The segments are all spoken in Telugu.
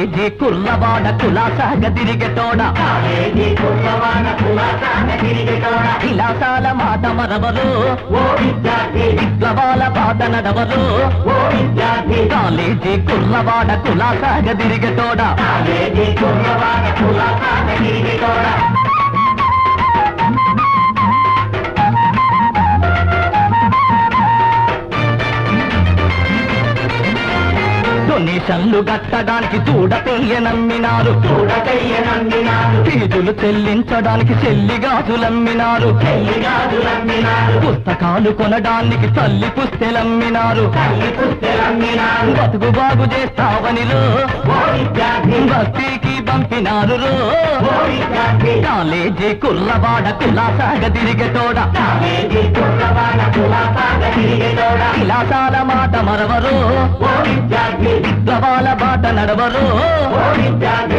కాలేజీ కుర్రవాడ కులాసాగ తిరిగటోడ కాలేజీ కుర్రవాడ కులాసాన తిరిగేటోడ విలాసాల మాట మరవరు ఓ విద్యార్థి విప్లవాల బాట నడవరు ఓ విద్యార్థి కాలేజీ కుర్రవాడ కులాసాగ తిరిగటోడ కాలేజీ కుర్రవాడ కులాసాన తిరిగేటోడ డొనేషన్లు కట్టడానికి చూడపెయ్య నమ్మినారు చూడకయ్య నందినాడు ఫీజులు చెల్లించడానికి చెల్లిగాజులమ్మినారు చెల్లిగాజులమ్మినాడు పుస్తకాలు కొనడానికి తల్లి పుస్తెలమ్మినారు తల్లి పుస్తెలమ్మినాడు బతుకు బాగు చేస్తావనిలో ఓ విద్యార్థి బస్తీకి పంపినారు రో. ఓ విద్యార్థి కాలేజీ కుర్రవాడ కులాసాగ తిరిగటోడ కాలేజీ కుర్రవాడ కులాసాన తిరిగేటోడ విలాసాల మాట మరవరు ఓ విద్యార్థి విప్లవాల బాట నడవరు ఓ విద్యార్థి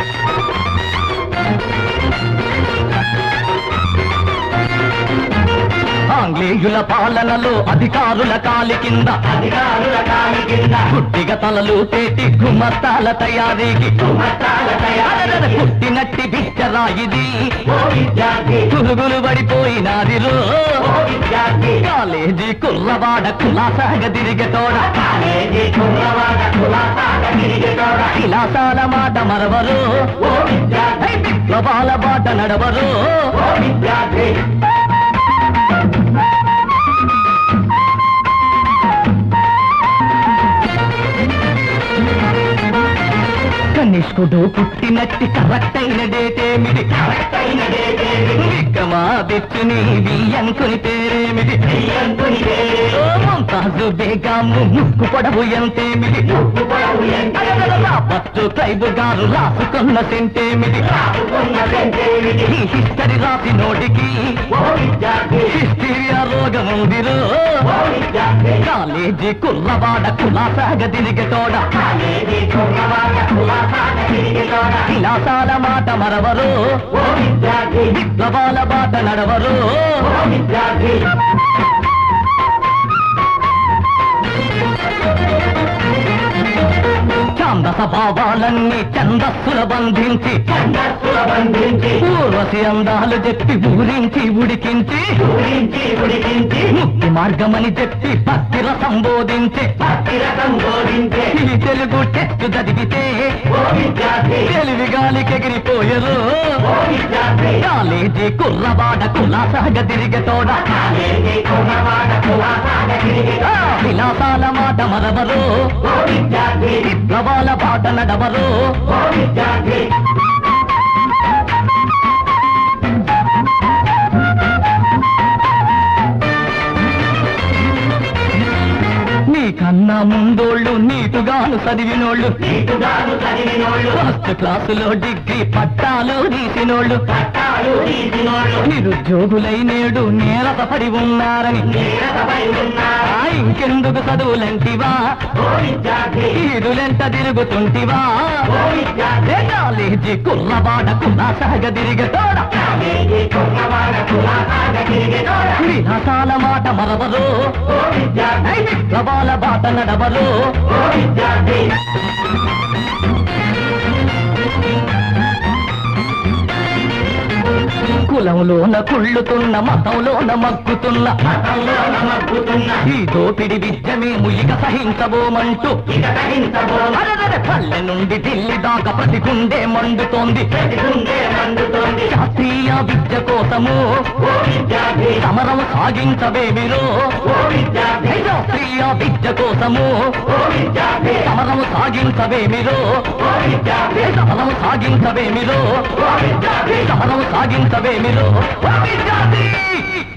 ఆంగ్లేయుల పాలనలో అధికారుల కాలి కింద అధికారుల కాలి కింద గుడ్డిగా తలలు పేటి గుమ్మస్తాల తయారీకి మతాల తయారు అరెరెరె పుట్టినట్టి బిచ్చరా ఇది ఓ విద్యార్థి పురుగులు పడిపోయినాది రో ఓ విద్యార్థి కాలేజీ కుర్రవాడ కులాసాగ తిరిగటోడ కాలేజీ కుర్రవాడ కులాసాన తిరిగేటోడ విలాసాల మాట మరవరు ఓ విద్యార్థి విప్లవాల బాట నడవరు ఓ విద్యార్థి కనిష్కుడు పుట్టినట్టి కరెక్ట్ అయిన డేటేమిటి కరెక్ట్ అయిన డేటేమి విక్రమాదిత్యుని వియ్యంకుని పేరేమిటి చెయ్యంకుని పేరు ఓ ముంతాజు బేగాము ముక్కు పొడవు ఎంతేమిటి ఉప్పు పొడవు ఎంత రాబట్టు ట్రైబు గారు రాసుకున్న సెంటేమిటి రాసుకున్న పెంచేమిటి ఈ హిస్టరీ రాసి నోటికి ఓ విద్యార్థి హిస్టీరియా రోగం ఉందిరో ఓ విద్యార్థి కాలేజీ కుర్రవాడ కులాసాగ తిరిగటోడ కాలేజీ కుర్రవాడ కులాసాన తిరిగేటోడ విలాసాల మాట మరవరు ఓ విద్యార్థి విప్లవాల బాట నడవరు ఓ విద్యార్థి ఛాందస భావాలన్నీ ఛందస్సుల బంధించి ఛందస్సుల బంధించి పూర్వసి అందాలు చెప్పి ఊరించి ఉడికించి గురించి ఉడికించి ముక్తి మార్గమని చెప్పి భక్తిర సంబోధించి భక్తిరసం బోధించే ఈ తెలుగు టెస్ట్ చదివితే ఓ విద్యార్థి తెలివి గాలికెగిరిపోయరు ఓ విద్యార్థి కాలేజీ కుర్రవాడ కులాసాగ తిరిగటోడ కాలేజీ కుర్రవాడ కులాసాన తిరిగేటోడ ఆ విలాసాల మాట మరవరు ఓ విద్యార్థి విప్లవాల బాట నడవరు ఓ విద్యార్థి నీకన్నా ముందోళ్ళు నీటుగాను చదివినోళ్ళు నీటుగాను చదివినోళ్ళు ఫస్ట్ క్లాసులో డిగ్రీ పట్టాలు తీసినోళ్ళు పట్టాలు తీసినోళ్ళు నిరుద్యోగులై నేడు నేలత పడి ఉన్నారని నీరసపై ఉన్నారు ఆ ఇంకెందుకు చదువులంటివా ఓ విద్యార్థి ఈదులెంట తిరుగుతుంటివా ఓ విద్యార్థి ఏ కాలేజీ కుర్రవాడ కులాసాగ తిరిగటోడ కాలేజీ కుర్రవాడ కులాసాన తిరిగేటోడ విలాసాల మాట మరవరు ఓ విద్యార్థి విప్లవాల బాట నడవరు ఓ విద్యార్థి కులంలోన కుళ్ళుతున్న మతంలోన మగ్గుతున్న మతంలో నమక్కుతున్న ఈ దోపిడి విద్యమే ముయిక సహించబోమంటూ ఇక సహించబోన అరెరెరె పల్లె నుండి ఢిల్లీ దాకా ప్రతి గుండె మండుతోంది ప్రతిగుండే మండుతోంది శాస్త్రీయ విద్య కోసము ఓ విద్యార్థి సమరం సాగించవే మీరు ఓ విద్యార్థి శాస్త్రీయ విద్య కోసము ఓ విద్యార్థి సమరం సాగించవే మీరు ఓ విద్యార్థి సమరం సాగించవే మీరు ఓ విద్యార్థి సమరం సాగించవే మీరు ఓ విద్యార్థి